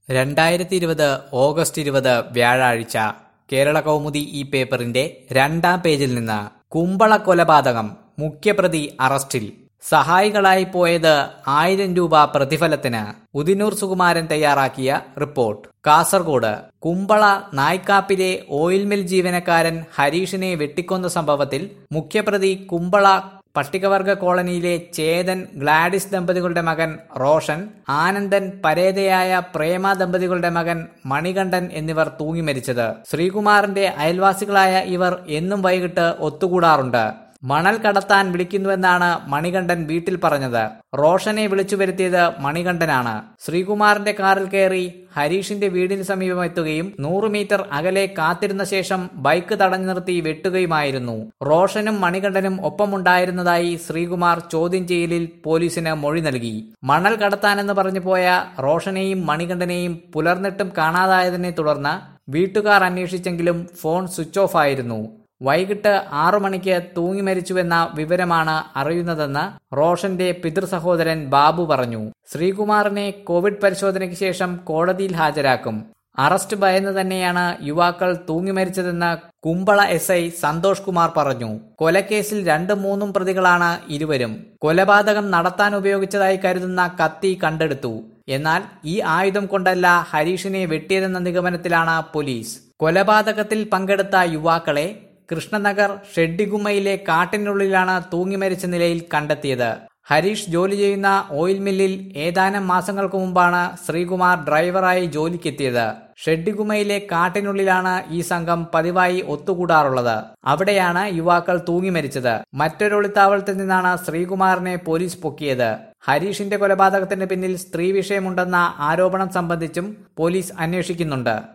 രണ്ടായിരത്തി ഇരുപത് ഓഗസ്റ്റ് ഇരുപത് വ്യാഴാഴ്ച കേരള കൗമുദി ഈ പേപ്പറിന്റെ രണ്ടാം പേജിൽ നിന്ന് കുമ്പള കൊലപാതകം മുഖ്യപ്രതി അറസ്റ്റിൽ സഹായികളായി പോയത് ആയിരം രൂപ പ്രതിഫലത്തിന് ഉദിനൂർ സുകുമാരൻ തയ്യാറാക്കിയ റിപ്പോർട്ട് കാസർഗോഡ് കുമ്പള നായ്ക്കാപ്പിലെ ഓയിൽ മിൽ ജീവനക്കാരൻ ഹരീഷിനെ വെട്ടിക്കൊന്ന സംഭവത്തിൽ മുഖ്യപ്രതി കുമ്പള പട്ടികവർഗ കോളനിയിലെ ചേതൻ ഗ്ലാഡിസ് ദമ്പതികളുടെ മകൻ റോഷൻ ആനന്ദൻ പരേതയായ പ്രേമ ദമ്പതികളുടെ മകൻ മണികണ്ഠൻ എന്നിവർ തൂങ്ങി മരിച്ചത് ശ്രീകുമാറിന്റെ അയൽവാസികളായ ഇവർ എന്നും വൈകിട്ട് ഒത്തുകൂടാറുണ്ട് മണൽ കടത്താൻ വിളിക്കുന്നുവെന്നാണ് മണികണ്ഠൻ വീട്ടിൽ പറഞ്ഞത് റോഷനെ വിളിച്ചു വരുത്തിയത് മണികണ്ഠനാണ് ശ്രീകുമാറിന്റെ കാറിൽ കയറി ഹരീഷിന്റെ വീടിന് സമീപം എത്തുകയും നൂറ് മീറ്റർ അകലെ കാത്തിരുന്ന ശേഷം ബൈക്ക് തടഞ്ഞു നിർത്തി വെട്ടുകയുമായിരുന്നു റോഷനും മണികണ്ഠനും ഒപ്പമുണ്ടായിരുന്നതായി ശ്രീകുമാർ ചോദ്യം ചെയ്യലിൽ പോലീസിന് മൊഴി നൽകി മണൽ കടത്താനെന്ന് പറഞ്ഞു പോയ റോഷനെയും മണികണ്ഠനെയും പുലർന്നിട്ടും കാണാതായതിനെ തുടർന്ന് വീട്ടുകാർ അന്വേഷിച്ചെങ്കിലും ഫോൺ സ്വിച്ച് ഓഫ് ആയിരുന്നു വൈകിട്ട് ആറു മണിക്ക് തൂങ്ങി മരിച്ചുവെന്ന വിവരമാണ് അറിയുന്നതെന്ന് റോഷന്റെ പിതൃ സഹോദരൻ ബാബു പറഞ്ഞു ശ്രീകുമാറിനെ കോവിഡ് പരിശോധനയ്ക്ക് ശേഷം കോടതിയിൽ ഹാജരാക്കും അറസ്റ്റ് ഭയന്ന് തന്നെയാണ് യുവാക്കൾ തൂങ്ങി മരിച്ചതെന്ന് കുമ്പള എസ് ഐ സന്തോഷ് കുമാർ പറഞ്ഞു കൊലക്കേസിൽ രണ്ടും മൂന്നും പ്രതികളാണ് ഇരുവരും കൊലപാതകം നടത്താൻ ഉപയോഗിച്ചതായി കരുതുന്ന കത്തി കണ്ടെടുത്തു എന്നാൽ ഈ ആയുധം കൊണ്ടല്ല ഹരീഷിനെ വെട്ടിയതെന്ന നിഗമനത്തിലാണ് പോലീസ് കൊലപാതകത്തിൽ പങ്കെടുത്ത യുവാക്കളെ കൃഷ്ണനഗർ ഷെഡ്ഡിഗുമ്മയിലെ കാട്ടിനുള്ളിലാണ് തൂങ്ങി മരിച്ച നിലയിൽ കണ്ടെത്തിയത് ഹരീഷ് ജോലി ചെയ്യുന്ന ഓയിൽ മില്ലിൽ ഏതാനും മാസങ്ങൾക്ക് മുമ്പാണ് ശ്രീകുമാർ ഡ്രൈവറായി ജോലിക്കെത്തിയത് ഷെഡ്ഡിഗുമയിലെ കാട്ടിനുള്ളിലാണ് ഈ സംഘം പതിവായി ഒത്തുകൂടാറുള്ളത് അവിടെയാണ് യുവാക്കൾ തൂങ്ങി മരിച്ചത് മറ്റൊരു ഒളിത്താവളത്തിൽ നിന്നാണ് ശ്രീകുമാറിനെ പോലീസ് പൊക്കിയത് ഹരീഷിന്റെ കൊലപാതകത്തിന് പിന്നിൽ സ്ത്രീ വിഷയമുണ്ടെന്ന ആരോപണം സംബന്ധിച്ചും പോലീസ് അന്വേഷിക്കുന്നുണ്ട്